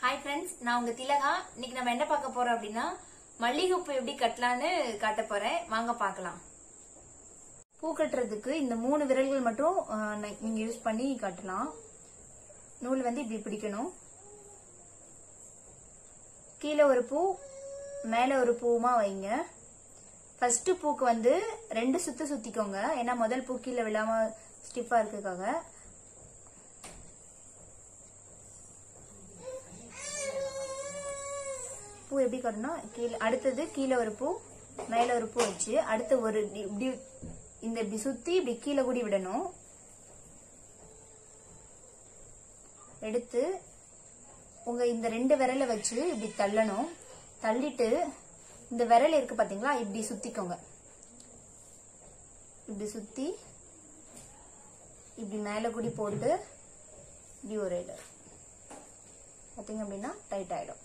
hi friends நான் உங்க திலகா இன்னைக்கு நம்ம என்ன பார்க்க போறோம் அப்படின்னா மல்லிகைப்பூ எப்படி கட்டலான்னு காட்ட போறேன் வாங்க பார்க்கலாம் பூ கட்டுறதுக்கு இந்த மூணு விரல்கள் மட்டும் ஆஹ், ந- நீங்க யூஸ் பண்ணி கட்டலாம் நூல் வந்து இப்படி பிடிக்கணும் கீழே ஒரு பூ மேல ஒரு பூவுமா வைங்க ஃபர்ஸ்ட் பூக்கு வந்து ரெண்டு சுத்து சுத்திக்கோங்க ஏன்னா முதல் பூ கீழே விழாம ஸ்டிஃபா இருக்குக்காக பூ எப்படி கட்டணும் கீழே அடுத்தது கீழே ஒரு பூ மேல ஒரு பூ வச்சு அடுத்து ஒரு இப்படி இப்படி இந்த இப்படி சுத்தி இப்படி கீழே கூடி விடணும் எடுத்து உங்க இந்த ரெண்டு விரலை வச்சு இப்படி தள்ளணும் தள்ளிட்டு இந்த விரல் இருக்கு பாத்தீங்களா இப்படி சுத்திக்கோங்க இப்படி சுத்தி இப்படி மேல கூடி போட்டு இப்படி ஒரு இடம் பாத்தீங்க அப்படின்னா டைட் ஆயிடும்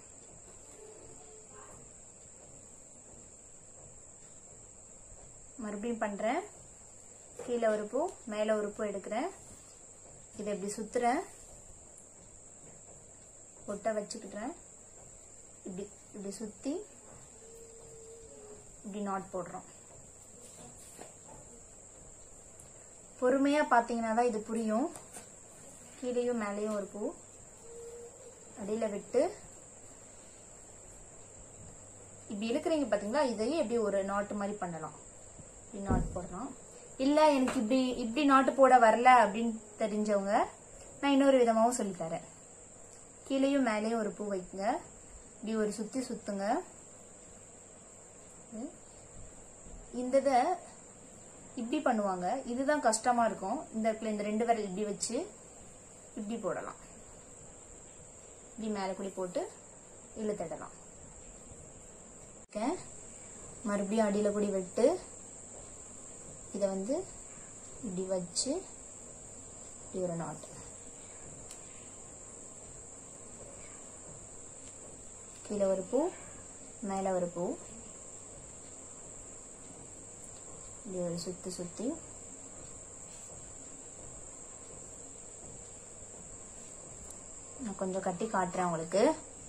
மறுபடியும் பண்றேன் கீழே ஒரு பூ மேல ஒரு பூ எடுக்கிறேன் இதை இப்படி சுத்துறேன் ஒட்ட வச்சுக்கிட்டேன் இப்படி இப்படி சுத்தி இப்படி நாட் போடுறோம் பொறுமையா பாத்தீங்கன்னா தான் இது புரியும் கீழேயும் மேலேயும் ஒரு பூ அடியில விட்டு இப்படி இழுக்கிறீங்க பாத்தீங்களா இதையே இப்படி ஒரு நாட்டு மாதிரி பண்ணலாம் இப்படி நாட் போடலாம் இல்ல எனக்கு இப்படி இப்படி நாட்டு போட வரல அப்படின்னு தெரிஞ்சவங்க நான் இன்னொரு விதமாவும் சொல்லித் தரேன் கீழேயும் மேலேயும் ஒரு பூ வைக்குங்க இப்படி ஒரு சுத்தி சுத்துங்க இந்த இதை இப்படி பண்ணுவாங்க இதுதான் கஷ்டமா இருக்கும் இந்த இடத்துல இந்த ரெண்டு விரல் இப்படி வச்சு இப்படி போடலாம் இப்படி மேலே குடி போட்டு இழுத்தடலாம் ஓகே மறுபடியும் அடியில கூடி விட்டு இதை வந்து இப்படி வச்சு இப்படி ஒரு நாட்டு கீழே ஒரு பூ மேலே ஒரு பூ இப்படி ஒரு சுத்தி சுத்தி நான் கொஞ்சம் கட்டி காட்டுறேன் உங்களுக்கு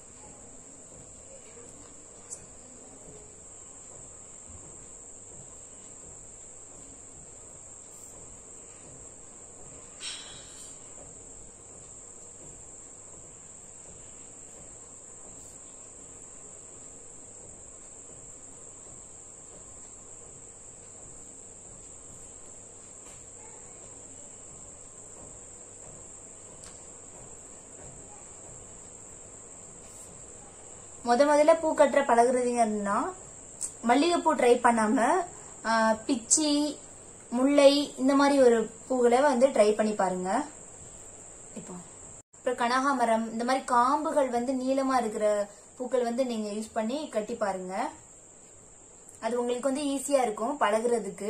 முத முதல்ல பூ கட்டுற பழகுறதுங்கன்னா மல்லிகைப்பூ ட்ரை பண்ணாம ஆ, பிச்சி முல்லை இந்த மாதிரி ஒரு பூகளை வந்து ட்ரை பண்ணி பாருங்க இப்போ அப்புறம் கனகாமரம் இந்த மாதிரி காம்புகள் வந்து நீளமா இருக்கிற பூக்கள் வந்து நீங்க யூஸ் பண்ணி கட்டி பாருங்க அது உங்களுக்கு வந்து ஈஸியா இருக்கும் பழகுறதுக்கு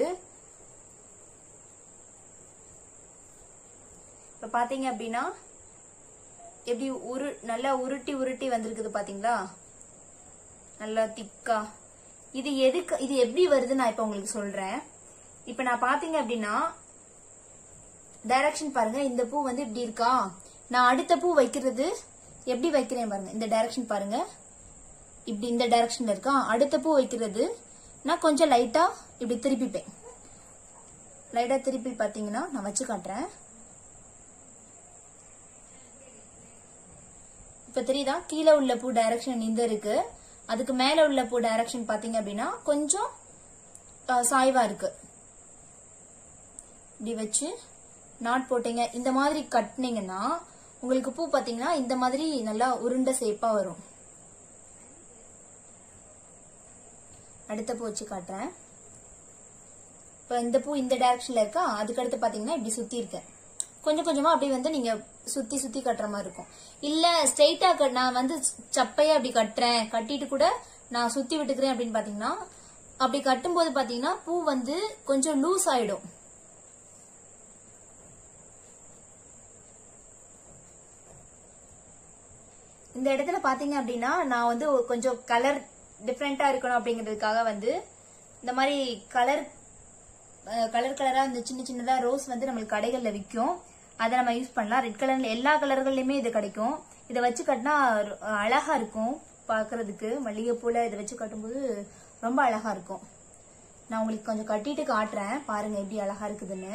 இப்ப பாத்தீங்க அப்படின்னா எப்படி உரு நல்லா உருட்டி உருட்டி வந்திருக்குது பாத்தீங்களா நல்லா திக்கா இது எதுக்கு இது எப்படி வருது நான் இப்ப உங்களுக்கு சொல்றேன் இப்ப நான் பாத்தீங்க அப்படின்னா டைரக்ஷன் பாருங்க இந்த பூ வந்து இப்படி இருக்கா நான் அடுத்த பூ வைக்கிறது எப்படி வைக்கிறேன் பாருங்க இந்த டைரக்ஷன் பாருங்க இப்படி இந்த டைரக்ஷன்ல இருக்கா அடுத்த பூ வைக்கிறது நான் கொஞ்சம் லைட்டா இப்படி திருப்பிப்பேன் லைட்டா திருப்பி பாத்தீங்கன்னா நான் வச்சு காட்டுறேன் இப்ப தெரியுதா கீழே உள்ள பூ டைரக்ஷன் இந்த இருக்கு அதுக்கு மேல உள்ள பூ டைரக்ஷன் பாத்தீங்க அப்படின்னா கொஞ்சம் அஹ், சாய்வா இருக்கு இப்படி வச்சு நாட் போட்டீங்க இந்த மாதிரி கட்டினீங்கன்னா உங்களுக்கு பூ பாத்தீங்கன்னா இந்த மாதிரி நல்லா உருண்டை சேப்பா வரும் அடுத்த பூ வச்சு காட்டுறேன் இப்ப இந்த பூ இந்த டைரக்ஷன்ல இருக்கா அதுக்கு அடுத்து பாத்தீங்கன்னா இப்படி சுத்தி இருக்கேன் கொஞ்சம் கொஞ்சமா அப்படியே வந்து நீங்க சுத்தி சுத்தி கட்டுற மாதிரி இருக்கும் இல்ல ஸ்ட்ரைட்டா நான் வந்து சப்பையா அப்படி கட்டுறேன் கட்டிட்டு கூட நான் சுத்தி விட்டுக்கிறேன் அப்படின்னு பாத்தீங்கன்னா அப்படி கட்டும்போது பாத்தீங்கன்னா பூ வந்து கொஞ்சம் லூஸ் ஆயிடும் இந்த இடத்துல பாத்தீங்க அப்படின்னா நான் வந்து ஒரு கொஞ்சம் கலர் டிஃப்ரெண்டா இருக்கணும் அப்படிங்கிறதுக்காக வந்து இந்த மாதிரி கலர் கலர் கலரா இந்த சின்ன சின்னதா ரோஸ் வந்து நம்மளுக்கு கடைகள்ல விற்கும் அதை நம்ம யூஸ் பண்ணலாம் ரெட் கலர்ல எல்லா கலர்கள்லயுமே இது கிடைக்கும் இதை வச்சு கட்டினா ரொ- அழகா இருக்கும் பார்க்கிறதுக்கு மல்லிகைப்பூல இதை வச்சு கட்டும்போது ரொம்ப அழகா இருக்கும் நான் உங்களுக்கு கொஞ்சம் கட்டிட்டு காட்டுறேன் பாருங்க எப்படி அழகா இருக்குதுன்னு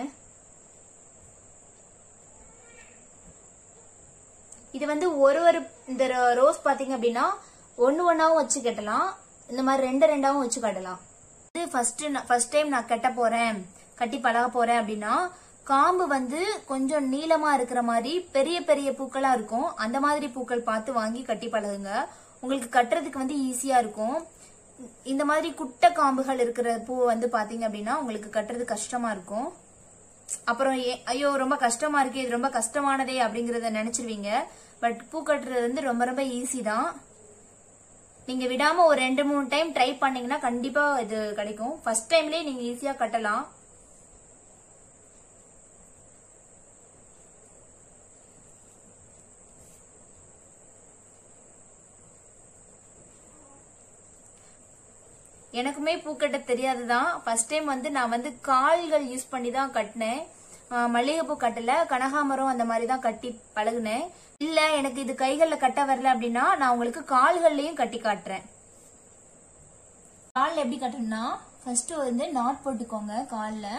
இது வந்து ஒரு ஒரு இந்த ro- ரோஸ் பாத்தீங்க அப்படின்னா ஒன்னு ஒன்னாவும் வச்சு கட்டலாம் இந்த மாதிரி ரெண்டு ரெண்டாவும் வச்சு கட்டலாம் இது ஃபர்ஸ்ட் ஃபர்ஸ்ட் டைம் நான் கட்ட போறேன் கட்டி பழக போறேன் அப்படின்னா காம்பு வந்து கொஞ்சம் நீளமா இருக்கிற மாதிரி பெரிய பெரிய பூக்களா இருக்கும் அந்த மாதிரி பூக்கள் பார்த்து வாங்கி கட்டி பழகுங்க உங்களுக்கு கட்டுறதுக்கு வந்து ஈஸியா இருக்கும் இந்த மாதிரி குட்டை காம்புகள் இருக்கிற பூ வந்து பாத்தீங்க அப்படின்னா உங்களுக்கு கட்டுறது கஷ்டமா இருக்கும் அப்புறம் ஏ- ஐயோ ரொம்ப கஷ்டமா இருக்கு இது ரொம்ப கஷ்டமானதே அப்படிங்கறத நினைச்சிருவீங்க பட் பூ கட்டுறது வந்து ரொம்ப ரொம்ப ஈஸி தான் நீங்க விடாம ஒரு ரெண்டு மூணு டைம் ட்ரை பண்ணீங்கன்னா கண்டிப்பா இது கிடைக்கும் ஃபர்ஸ்ட் டைம்லயே நீங்க ஈஸியா கட்டலாம் எனக்குமே பூக்கட்ட தெரியாதுதான் ஃபர்ஸ்ட் டைம் வந்து நான் வந்து கால்கள் யூஸ் பண்ணி தான் கட்டினேன் ஆஹ் மல்லிகைப்பூ கட்டல கனகாமரம் அந்த மாதிரி தான் கட்டி பழகுனேன் இல்ல எனக்கு இது கைகள்ல கட்ட வரல அப்படின்னா நான் உங்களுக்கு கால்கள்லயும் கட்டி காட்டுறேன் கால்ல எப்படி கட்டணும்னா ஃபர்ஸ்ட் வந்து நாட் போட்டுக்கோங்க கால்ல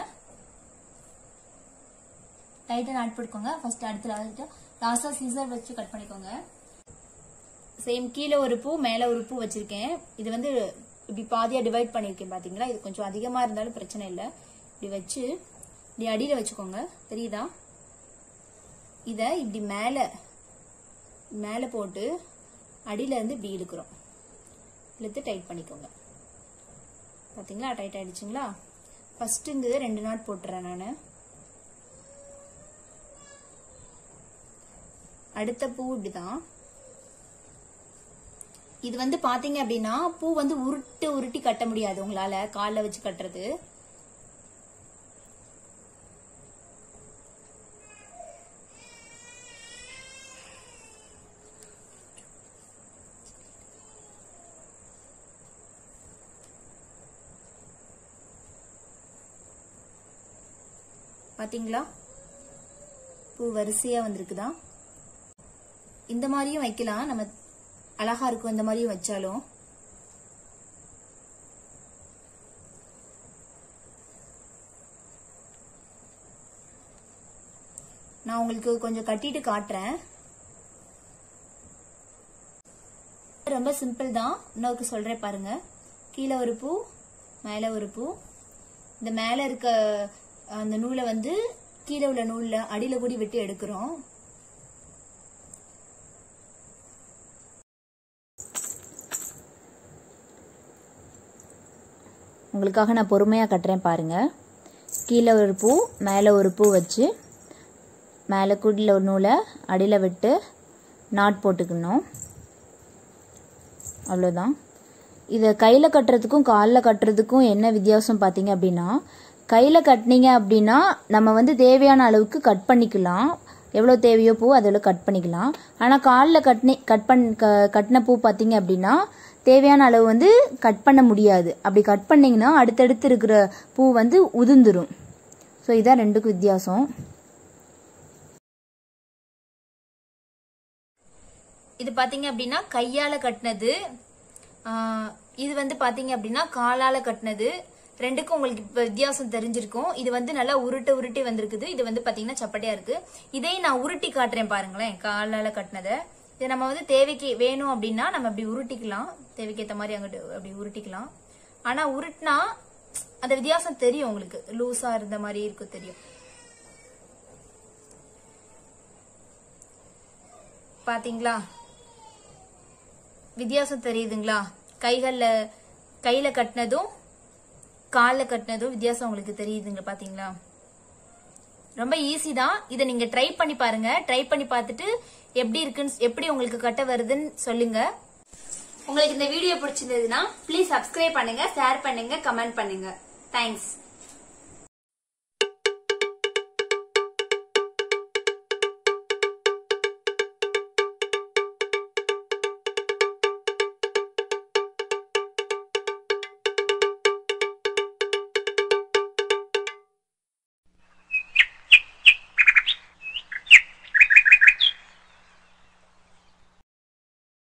டைட்டா நாட் போட்டுக்கோங்க ஃபர்ஸ்ட் அடுத்து லாஸ்டா சீசர் வச்சு கட் பண்ணிக்கோங்க சேம் கீழே ஒரு பூ மேல ஒரு பூ வச்சிருக்கேன் இது வந்து இப்படி பாதியா டிவைட் பண்ணிருக்கேன் பாத்தீங்களா இது கொஞ்சம் அதிகமா இருந்தாலும் பிரச்சனை இல்லை இப்படி வச்சு இப்படி அடியில வச்சுக்கோங்க தெரியுதா இத இப்படி மேல மேல போட்டு அடியில இருந்து இப்படி இழுக்கிறோம் இழுத்து டைட் பண்ணிக்கோங்க பாத்தீங்களா டைட் ஆயிடுச்சுங்களா ஃபர்ஸ்ட் இங்க ரெண்டு நாட் போட்டுறேன் நான் அடுத்த பூ இப்படிதான் இது வந்து பாத்தீங்க அப்படின்னா பூ வந்து உருட்டு உருட்டி கட்ட முடியாது உங்களால கால்ல வச்சு கட்டுறது பாத்தீங்களா பூ வரிசையா வந்திருக்குதா இந்த மாதிரியும் வைக்கலாம் நம்ம அழகா இருக்கும் இந்த மாதிரியும் வச்சாலும் நான் உங்களுக்கு கொஞ்சம் கட்டிட்டு காட்டுறேன் ரொம்ப சிம்பிள் தான் இன்னொருக்கு சொல்றேன் பாருங்க கீழே ஒரு பூ மேல ஒரு பூ இந்த மேல இருக்க அந்த நூலை வந்து கீழே உள்ள நூல்ல அடியில கூடி விட்டு எடுக்கிறோம் உங்களுக்காக நான் பொறுமையாக கட்டுறேன் பாருங்க கீழே ஒரு பூ மேலே ஒரு பூ வச்சு மேலே குடியில் ஒரு நூலை அடியில் விட்டு நாட் போட்டுக்கணும் அவ்வளோதான் இதை கையில் கட்டுறதுக்கும் காலில் கட்டுறதுக்கும் என்ன வித்தியாசம் பார்த்தீங்க அப்படின்னா கையில் கட்டினீங்க அப்படின்னா நம்ம வந்து தேவையான அளவுக்கு கட் பண்ணிக்கலாம் எவ்வளோ தேவையோ பூ அதில் கட் பண்ணிக்கலாம் ஆனால் காலில் கட்னி கட் பண் க- கட்டின பூ பார்த்தீங்க அப்படின்னா தேவையான அளவு வந்து கட் பண்ண முடியாது அப்படி கட் பண்ணீங்கன்னா அடுத்தடுத்து இருக்கிற பூ வந்து உதிர்ந்துரும் ஸோ இதான் ரெண்டுக்கும் வித்தியாசம் இது பாத்தீங்க அப்படின்னா கையால கட்டினது ஆஹ் இது வந்து பாத்தீங்க அப்படின்னா காலால கட்டினது ரெண்டுக்கும் உங்களுக்கு இப்ப வித்தியாசம் தெரிஞ்சிருக்கும் இது வந்து நல்லா உருட்டு உருட்டி வந்திருக்குது இது வந்து பாத்தீங்கன்னா சப்பட்டியா இருக்கு இதையும் நான் உருட்டி காட்டுறேன் பாருங்களேன் காலால கட்டினதை இதை நம்ம வந்து தேவைக்கு வேணும் அப்படின்னா நம்ம அப்படி உருட்டிக்கலாம் தேவைக்கு ஏத்த மாதிரி அங்கிட்டு அப்படி உருட்டிக்கலாம் ஆனா உருட்டினா அந்த வித்தியாசம் தெரியும் உங்களுக்கு லூசா இருந்த மாதிரி இருக்கும் தெரியும் பாத்தீங்களா வித்தியாசம் தெரியுதுங்களா கைகள்ல கையில கட்டினதும் கால்ல கட்டினதும் வித்தியாசம் உங்களுக்கு தெரியுதுங்க பாத்தீங்களா ரொம்ப ஈஸி தான் இதை நீங்க ட்ரை பண்ணி பாருங்க ட்ரை பண்ணி பார்த்துட்டு எப்படி இருக்குன்னு எப்படி உங்களுக்கு கட்ட வருதுன்னு சொல்லுங்க உங்களுக்கு இந்த வீடியோ பிடிச்சிருந்ததுன்னா ப்ளீஸ் சப்ஸ்கிரைப் பண்ணுங்க ஷேர் பண்ணுங்க கமெண்ட் பண்ணுங்க தேங்க்ஸ்